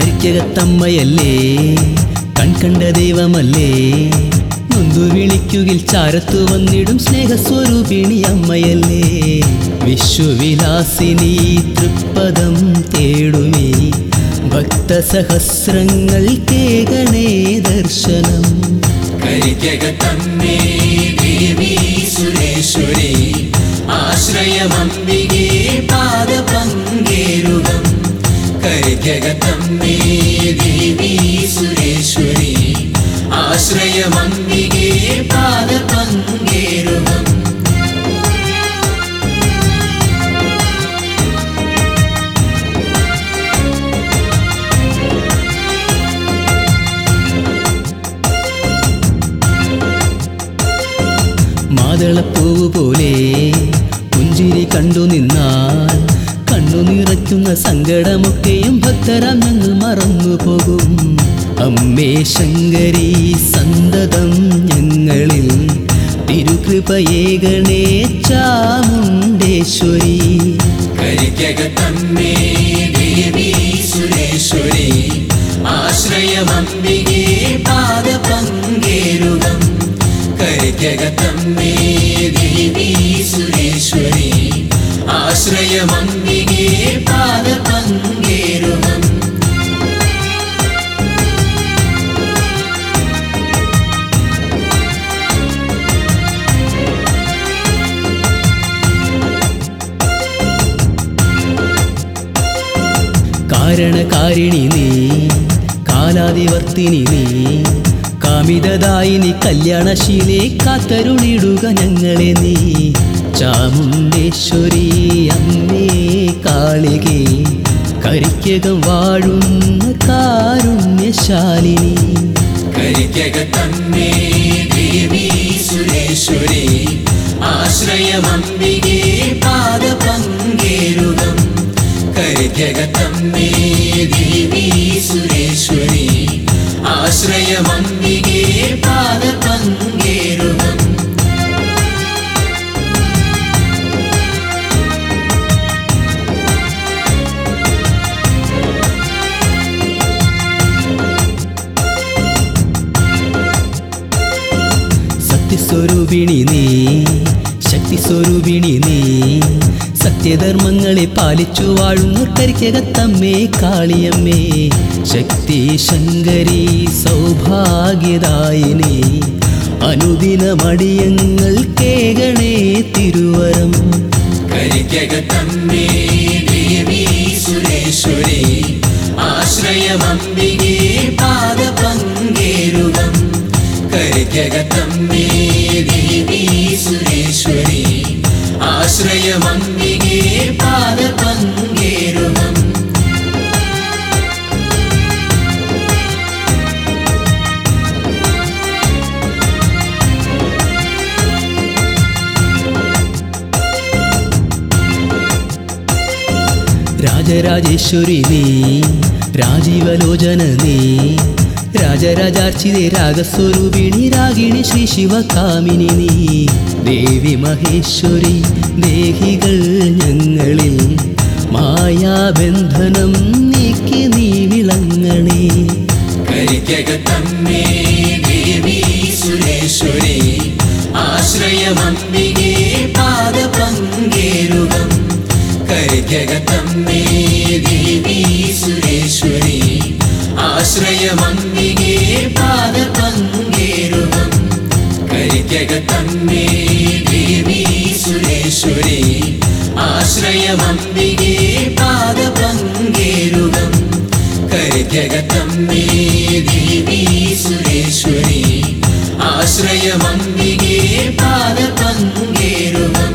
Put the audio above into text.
കരിക്കകത്തമ്മയല്ലേ കൺകണ്ട ദൈവമല്ലേ നൊന്തു വിളിക്കുകിൽ ചാരത്തു വന്നിടും സ്നേഹസ്വരൂപിണി അമ്മയല്ലേ വിശ്വവിലാസിനി തൃപ്പദം തേടുമേ ഭക്തസഹസ്രങ്ങൾ കേകണേ ദർശനം കരിക്കകത്തമ്മേ ദേവി സുരേശ്വരി ആശ്രയമംബികേ പാദപങ്കേരുകം കരിക്കകത്തമ്മേ ദേവി സുരേശ്വരി ആശ്രയമംബികേ പാദപങ്കേരുകം മാതളപ്പൂവ് പോലെ പുഞ്ചിരി കണ്ടു നിന്നാൽ കണ്ണു നിറയ്ക്കുന്ന സങ്കടമൊക്കെയും ഭക്തരാം ഞങ്ങൾ മറന്നു പോകും അമ്മേ ശങ്കരി സന്തതം ഞങ്ങളിൽ തിരുകൃപയേകണേ ചാമുണ്ടേശ്വരി കരിക്കകത്തമ്മേ ദേവി സുരേശ്വരി ആശ്രയമംബികേ പാദപങ്കേരുകം കരിക്കകത്തമ്മേ ദേവി സുരേശ്വരി ആശ്രയമംബികേ പാദപങ്കേരുകം കാരണകാരിണി നീ കാലാതിവർത്തിനി നീ കാമിതദായിനി കല്യാണശീലെ കാത്തരുളിടുക ഞങ്ങളെ നീ ചാമുണ്ടേശ്വരി അമ്മേ കാളികേ കരിക്കകം വാഴുന്ന കാരുണ്യശാലിനി കരിക്കകത്തമ്മേ ദേവി സുരേശ്വരി ആശ്രയമംബികേ പാദപങ്കേരുകം കരിക്കകത്തമ്മേ ദേവി സുരേശ്വരി ആശ്രയമംബികേ പാദപങ്കേരുകം സത്യസ്വരൂപിണി നീ ശക്തിസ്വരൂപിണി നീ സത്യധർമ്മങ്ങളെ പാലിച്ചു വാഴുന്ന കരിക്കകത്തമ്മേ കാളിയമ്മേ ശക്തി ശങ്കരി സൗഭാഗ്യദായിനി അനുദിനമടിയങ്ങൾ കേകണേ തിരുവരം കരിക്കകത്തമ്മേ ദേവി സുരേശ്വരി ആശ്രയമംബികേ പാദപങ്കേരുകം കരിക്കകത്തമ്മേ ദേവി സുരേശ്വരി ആശ്രയമംബികേ പാദപങ്കേരുകം രാജരാജേശ്വരി നീ രാജീവലോചന നീ രാജരാജാർച്ചിതേ രാഗസ്വരൂപിണി രാഗിണി ശ്രീ ശിവകാമിനി നീ ദേവി മഹേശ്വരി ദേഹികൾ ഞങ്ങളിൽ മായാബന്ധനം നീക്കി നീ വിളങ്ങണേ കരിക്കകത്തമ്മേ ദേവി സുരേശ്വരി ആശ്രയമംബികേ പാദപങ്കേരുകം കരിക്കകത്തമ്മേ ദേവി സുരേശ്വരി ആശ്രയമംബികേ പാദപങ്കേരുകം കരിക്കകത്തമ്മേ ദേവി സുരേശ്വരി ആശ്രയമംബികേ പാദപങ്കേരുകം കരിക്കകത്തമ്മേ ദേവി സുരേശ്വരി ആശ്രയമംബികേ പാദപങ്കേരുകം